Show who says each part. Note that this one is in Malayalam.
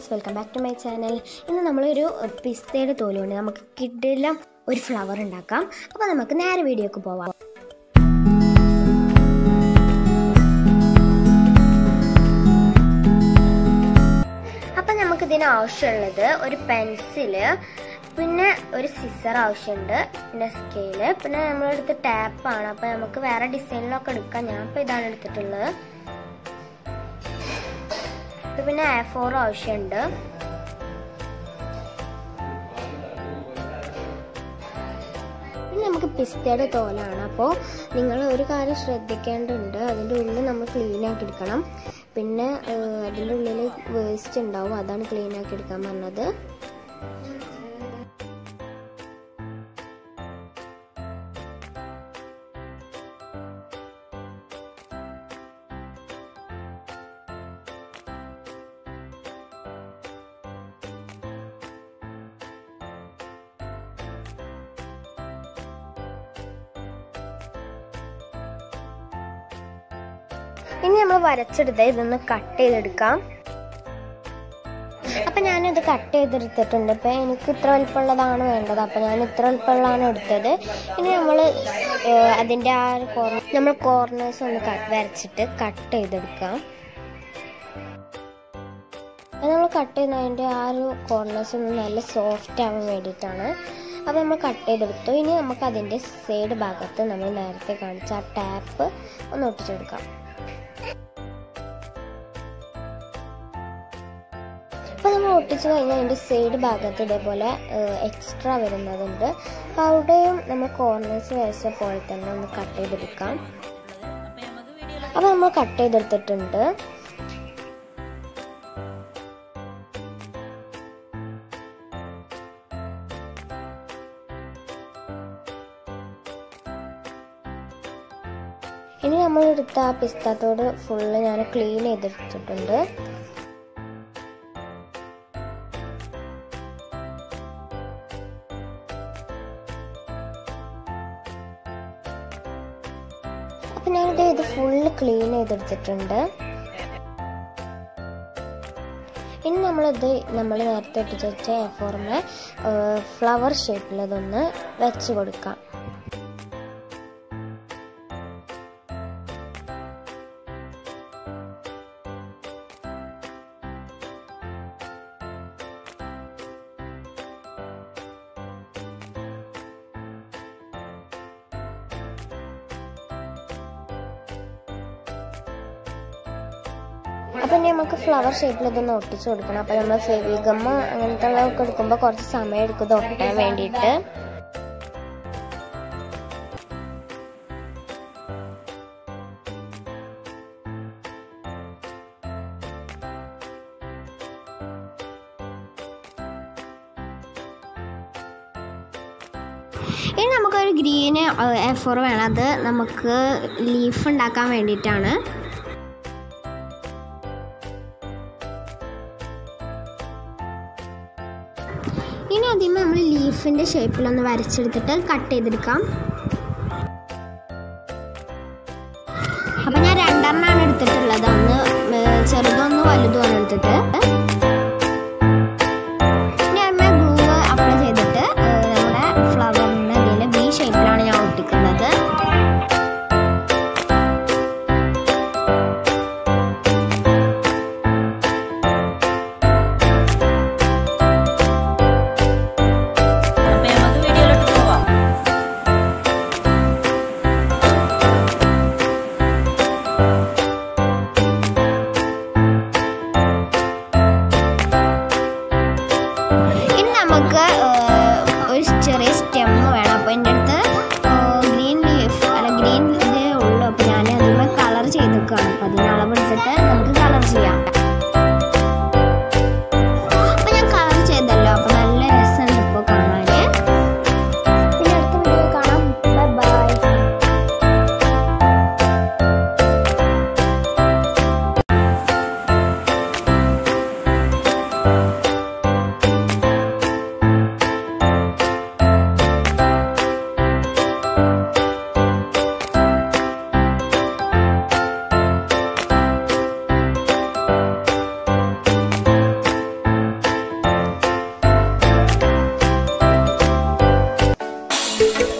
Speaker 1: welcome back to my channel ഇന്ന് നമ്മളൊരു പിസ്തയുടെ തോലുകൊണ്ട് നമുക്ക് കിഡിലും ഒരു ഫ്ലവർ ഉണ്ടാക്കാം അപ്പോൾ നമുക്ക് നേരെ വീഡിയോക്ക് പോവാം അപ്പം നമുക്ക് ഇതിന് ആവശ്യമുള്ളത് ഒരു പെൻസില് പിന്നെ ഒരു സിസർ ആവശ്യമുണ്ട് പിന്നെ സ്കെയില് പിന്നെ നമ്മളെടുത്ത് ടാപ്പാണ് അപ്പം നമുക്ക് വേറെ ഡിസൈനിലൊക്കെ എടുക്കാം ഞാൻ ഇപ്പോൾ ഇതാണ് എടുത്തിട്ടുള്ളത് ഇത് പിന്നെ എ ഫോർ ആവശ്യമുണ്ട് പിന്നെ നമുക്ക് പിസ്തയുടെ തോലാണ് അപ്പോൾ നിങ്ങൾ ഒരു കാര്യം ശ്രദ്ധിക്കേണ്ടതുണ്ട് അതിൻ്റെ ഉള്ളിൽ നമ്മൾ ക്ലീൻ ആക്കി എടുക്കണം പിന്നെ ഏഹ്, അതിൻ്റെ ഉള്ളിൽ വേസ്റ്റ് ഉണ്ടാവും അതാണ് ക്ലീൻ ആക്കി എടുക്കാൻ പറഞ്ഞത് ഇനി നമ്മൾ വരച്ചെടുത്ത് ഇതൊന്ന് കട്ട് ചെയ്തെടുക്കാം അപ്പം ഞാനിത് കട്ട് ചെയ്തെടുത്തിട്ടുണ്ട് ഇപ്പം എനിക്ക് ഇത്ര വലിപ്പമുള്ളതാണ് വേണ്ടത് അപ്പം ഞാൻ ഇത്ര വലിപ്പമുള്ളതാണ് എടുത്തത് ഇനി നമ്മൾ അതിൻ്റെ ആ ഒരു കോർണർ നമ്മൾ കോർണേഴ്സ് ഒന്ന് കട്ട് വരച്ചിട്ട് കട്ട് ചെയ്തെടുക്കാം അത് നമ്മൾ കട്ട് ചെയ്യുന്നതിൻ്റെ ആ ഒരു കോർണേഴ്സ് ഒന്ന് നല്ല സോഫ്റ്റ് ആവാൻ വേണ്ടിയിട്ടാണ് അപ്പോൾ നമ്മൾ കട്ട് ചെയ്തെടുത്തു ഇനി നമുക്ക് അതിൻ്റെ സൈഡ് ഭാഗത്ത് നമ്മൾ നേരത്തെ കാണിച്ച ആ ടാപ്പ് ഒന്ന് ഒട്ടിച്ചെടുക്കാം അപ്പോൾ നമ്മൾ ഒട്ടിച്ച് കഴിഞ്ഞാൽ അതിൻ്റെ സൈഡ് ഭാഗത്ത് ഇതേപോലെ എക്സ്ട്രാ വരുന്നതുണ്ട് അപ്പോൾ അവിടെയും നമ്മൾ കോർണേഴ്സ് വരച്ച പോലെ തന്നെ ഒന്ന് കട്ട് ചെയ്തെടുക്കാം അപ്പോൾ നമ്മൾ കട്ട് ചെയ്തെടുത്തിട്ടുണ്ട് ഇനി നമ്മൾ എടുത്ത ആ പിസ്താത്തോട് ഫുള്ള് ഞാൻ ക്ലീൻ ചെയ്തെടുത്തിട്ടുണ്ട് അപ്പം ഞാനിത് ഇത് ഫുള്ള് ക്ലീൻ ചെയ്തെടുത്തിട്ടുണ്ട് ഇനി നമ്മളിത് നമ്മൾ നേരത്തെ ഇട്ടിച്ച് വെച്ച എ ഫോറിന് ഫ്ലവർ ഷേപ്പിലതൊന്ന് വെച്ച് കൊടുക്കാം അപ്പം ഇനി നമുക്ക് ഫ്ലവർ ഷേപ്പിൽ ഇതൊന്ന് ഒട്ടിച്ച് കൊടുക്കണം അപ്പം നമ്മൾ ഫെവിഗമ്മ അങ്ങനത്തെ ഉള്ളതൊക്കെ എടുക്കുമ്പോൾ കുറച്ച് സമയം എടുക്കും ഇത് ഒട്ടാൻ വേണ്ടിയിട്ട് ഇനി നമുക്കൊരു ഗ്രീന് എ ഫോർ വേണം അത് നമുക്ക് ലീഫ് ഉണ്ടാക്കാൻ വേണ്ടിയിട്ടാണ് ഇനി ആദ്യമേ നമ്മൾ ലീഫിൻ്റെ ഷേപ്പിലൊന്ന് വരച്ചെടുത്തിട്ട് കട്ട് ചെയ്തെടുക്കാം അപ്പം ഞാൻ രണ്ടെണ്ണമാണ് എടുത്തിട്ടുള്ളത് ഒന്ന് ഏർ ചെറുതൊന്ന് വലുതുമാണ് എടുത്തിട്ട് ഇനി അമ്മ ഗ്ലൂ അപ്ലൈ ചെയ്തിട്ട് ഏർ നമ്മുടെ ഫ്ലവറിൻ്റെ ഇതിൽ വി ഷേപ്പിലാണ് ഞാൻ ഒട്ടിക്കുന്നത്
Speaker 2: അപ്പൊ നമുക്ക് വീഡിയോയിലോട്ട് പോവാം
Speaker 1: ഇനി നമുക്ക് ഏർ, ഒരു ചെറിയ സ്റ്റെം വേണം അപ്പോൾ എൻ്റെ അടുത്ത് ഗ്രീൻ ലീഫ് അല്ല ഗ്രീൻ ഇതേ ഉള്ളൂ അപ്പോൾ ഞാൻ അതിന്മേൽ കളർ ചെയ്തെടുക്കുകയാണ് അപ്പോൾ അതിന് അളവെടുത്തിട്ട് നമുക്ക് കളർ ചെയ്യാം അപ്പോൾ ഞാൻ കളർ ചെയ്തല്ലോ അപ്പോൾ നല്ല രസമുണ്ട് ഇപ്പോൾ കാണാൻ പിന്നെ അടുത്ത വീഡിയോ കാണാം ബൈ ബൈ ചെയ്യാം